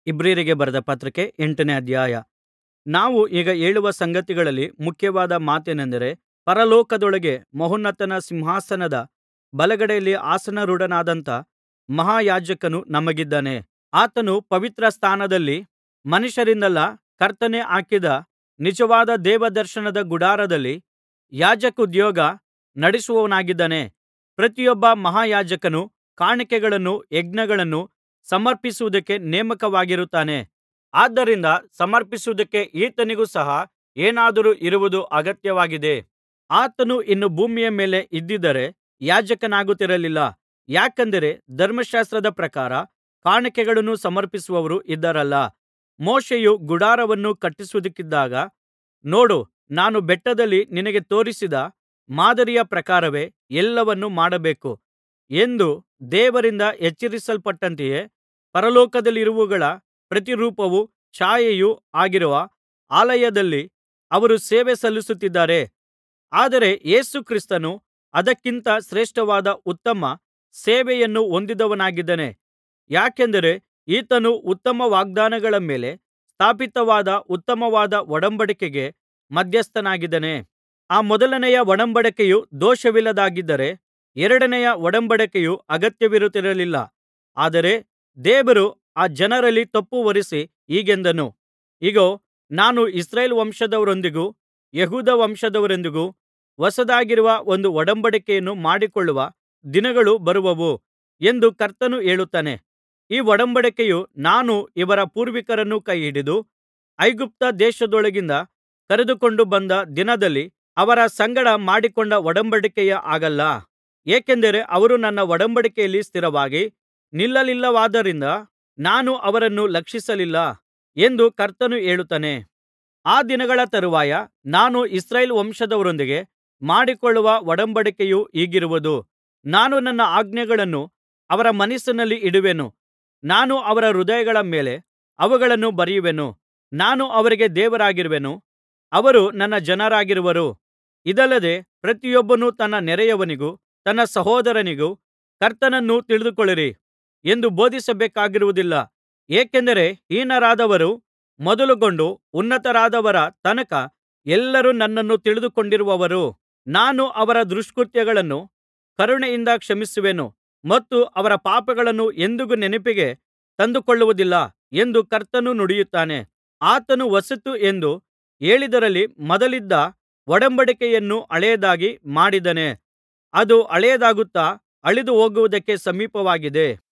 ಇಬ್ರಿಯರಿಗೆ ಬರೆದ ಪತ್ರಿಕೆ ಎಂಟನೇ ಅಧ್ಯಾಯ ನಾವು ಈಗ ಹೇಳುವ ಸಂಗತಿಗಳಲ್ಲಿ ಮುಖ್ಯವಾದ ಮಾತೇನೆಂದರೆ ಪರಲೋಕದೊಳಗೆ ಮಹೋನ್ನತನ ಸಿಂಹಾಸನದ ಬಲಗಡೆಯಲ್ಲಿ ಆಸನಾರೂಢನಾದಂಥ ಮಹಾಯಾಜಕನು ನಮಗಿದ್ದಾನೆ ಆತನು ಪವಿತ್ರ ಸ್ಥಾನದಲ್ಲಿ ಮನುಷ್ಯರಿಂದಲ್ಲ ಕರ್ತನೇ ಹಾಕಿದ ನಿಜವಾದ ದೇವದರ್ಶನದ ಗುಡಾರದಲ್ಲಿ ಯಾಜಕೋದ್ಯೋಗ ನಡೆಸುವವನಾಗಿದ್ದಾನೆ ಪ್ರತಿಯೊಬ್ಬ ಮಹಾಯಾಜಕನು ಕಾಣಿಕೆಗಳನ್ನೂ ಯಜ್ಞಗಳನ್ನೂ ಸಮರ್ಪಿಸುವುದಕ್ಕೆ ನೇಮಕವಾಗಿರುತ್ತಾನೆ ಆದ್ದರಿಂದ ಸಮರ್ಪಿಸುವುದಕ್ಕೆ ಈತನಿಗೂ ಸಹ ಏನಾದರೂ ಇರುವುದು ಅಗತ್ಯವಾಗಿದೆ ಆತನು ಇನ್ನೂ ಭೂಮಿಯ ಮೇಲೆ ಇದ್ದಿದ್ದರೆ ಯಾಜಕನಾಗುತ್ತಿರಲಿಲ್ಲ ಯಾಕೆಂದರೆ ಧರ್ಮಶಾಸ್ತ್ರದ ಪ್ರಕಾರ ಕಾಣಿಕೆಗಳನ್ನು ಸಮರ್ಪಿಸುವವರು ಇದ್ದಾರಲ್ಲಾ ಮೋಶೆಯು ಗುಡಾರವನ್ನು ಕಟ್ಟಿಸುವುದಕ್ಕಿದ್ದಾಗ ನೋಡು ನಾನು ಬೆಟ್ಟದಲ್ಲಿ ನಿನಗೆ ತೋರಿಸಿದ ಮಾದರಿಯ ಪ್ರಕಾರವೇ ಎಲ್ಲವನ್ನೂ ಮಾಡಬೇಕು ಎಂದು ದೇವರಿಂದ ಎಚ್ಚರಿಸಲ್ಪಟ್ಟಂತೆಯೇ ಪರಲೋಕದಲ್ಲಿರುವವುಗಳ ಪ್ರತಿರೂಪವೂ ಛಾಯೆಯೂ ಆಗಿರುವ ಆಲಯದಲ್ಲಿ ಅವರು ಸೇವೆ ಸಲ್ಲಿಸುತ್ತಿದ್ದಾರೆ ಆದರೆ ಯೇಸು ಕ್ರಿಸ್ತನು ಅದಕ್ಕಿಂತ ಶ್ರೇಷ್ಠವಾದ ಉತ್ತಮ ಸೇವೆಯನ್ನು ಹೊಂದಿದವನಾಗಿದ್ದಾನೆ ಯಾಕೆಂದರೆ ಈತನು ಉತ್ತಮ ವಾಗ್ದಾನಗಳ ಮೇಲೆ ಸ್ಥಾಪಿತವಾದ ಉತ್ತಮವಾದ ಒಡಂಬಡಿಕೆಗೆ ಮಧ್ಯಸ್ಥನಾಗಿದ್ದಾನೆ ಆ ಮೊದಲನೆಯ ಒಡಂಬಡಿಕೆಯು ದೋಷವಿಲ್ಲದ್ದಾಗಿದ್ದರೆ ಎರಡನೆಯ ಒಡಂಬಡಿಕೆಯು ಅಗತ್ಯವಿರುತ್ತಿರಲಿಲ್ಲ ಆದರೆ ದೇವರು ಆ ಜನರಲ್ಲಿ ತಪ್ಪು ಹೊರಿಸಿ ಹೀಗೆಂದನು ಇಗೋ ನಾನು ಇಸ್ರಾಯೇಲ್ ವಂಶದವರೊಂದಿಗೂ ಯೆಹೂದ ವಂಶದವರೊಂದಿಗೂ ಹೊಸದಾಗಿರುವ ಒಂದು ಒಡಂಬಡಿಕೆಯನ್ನು ಮಾಡಿಕೊಳ್ಳುವ ದಿನಗಳು ಬರುವವು ಎಂದು ಕರ್ತನು ಹೇಳುತ್ತಾನೆ ಈ ಒಡಂಬಡಿಕೆಯು ನಾನು ಇವರ ಪೂರ್ವಿಕರನ್ನು ಕೈಹಿಡಿದು ಐಗುಪ್ತ ದೇಶದೊಳಗಿಂದ ಕರೆದುಕೊಂಡು ಬಂದ ದಿನದಲ್ಲಿ ಅವರ ಸಂಗಡ ಮಾಡಿಕೊಂಡ ಒಡಂಬಡಿಕೆಯ ಹಾಗಲ್ಲ ಏಕೆಂದರೆ ಅವರು ನನ್ನ ಒಡಂಬಡಿಕೆಯಲ್ಲಿ ಸ್ಥಿರವಾಗಿ ನಿಲ್ಲಲಿಲ್ಲವಾದ್ದರಿಂದ ನಾನು ಅವರನ್ನು ಲಕ್ಷಿಸಲಿಲ್ಲ ಎಂದು ಕರ್ತನು ಹೇಳುತ್ತಾನೆ ಆ ದಿನಗಳ ತರುವಾಯ ನಾನು ಇಸ್ರಾಯೇಲ್ ವಂಶದವರೊಂದಿಗೆ ಮಾಡಿಕೊಳ್ಳುವ ಒಡಂಬಡಿಕೆಯು ಹೀಗಿರುವುದು ನಾನು ನನ್ನ ಆಜ್ಞೆಗಳನ್ನು ಅವರ ಮನಸ್ಸಿನಲ್ಲಿ ಇಡುವೆನು ನಾನು ಅವರ ಹೃದಯಗಳ ಮೇಲೆ ಅವುಗಳನ್ನು ಬರೆಯುವೆನು ನಾನು ಅವರಿಗೆ ದೇವರಾಗಿರುವೆನು ಅವರು ನನ್ನ ಜನರಾಗಿರುವರು ಇದಲ್ಲದೆ ಪ್ರತಿಯೊಬ್ಬನು ತನ್ನ ನೆರೆಯವನಿಗೂ ತನ್ನ ಸಹೋದರನಿಗೂ ಕರ್ತನನ್ನು ತಿಳಿದುಕೊಳ್ಳಿರಿ ಎಂದು ಬೋಧಿಸಬೇಕಾಗಿರುವುದಿಲ್ಲ ಏಕೆಂದರೆ ಹೀನರಾದವರು ಮೊದಲುಗೊಂಡು ಉನ್ನತರಾದವರ ತನಕ ಎಲ್ಲರೂ ನನ್ನನ್ನು ತಿಳಿದುಕೊಂಡಿರುವರು ನಾನು ಅವರ ದುಷ್ಕೃತ್ಯಗಳನ್ನು ಕರುಣೆಯಿಂದ ಕ್ಷಮಿಸುವೆನು ಮತ್ತು ಅವರ ಪಾಪಗಳನ್ನು ಎಂದಿಗೂ ನೆನಪಿಗೆ ತಂದುಕೊಳ್ಳುವುದಿಲ್ಲ ಎಂದು ಕರ್ತನು ನುಡಿಯುತ್ತಾನೆ ಆತನು ಹೊಸತು ಎಂದು ಹೇಳಿದ್ದರಲ್ಲಿ ಮೊದಲಿದ್ದ ಒಡಂಬಡಿಕೆಯನ್ನು ಹಳೆಯದಾಗಿ ಮಾಡಿದ್ದಾನೆ ಅದು ಹಳೆಯದಾಗುತ್ತಾ ಅಳಿದುಹೋಗುವುದಕ್ಕೆ ಸಮೀಪವಾಗಿದೆ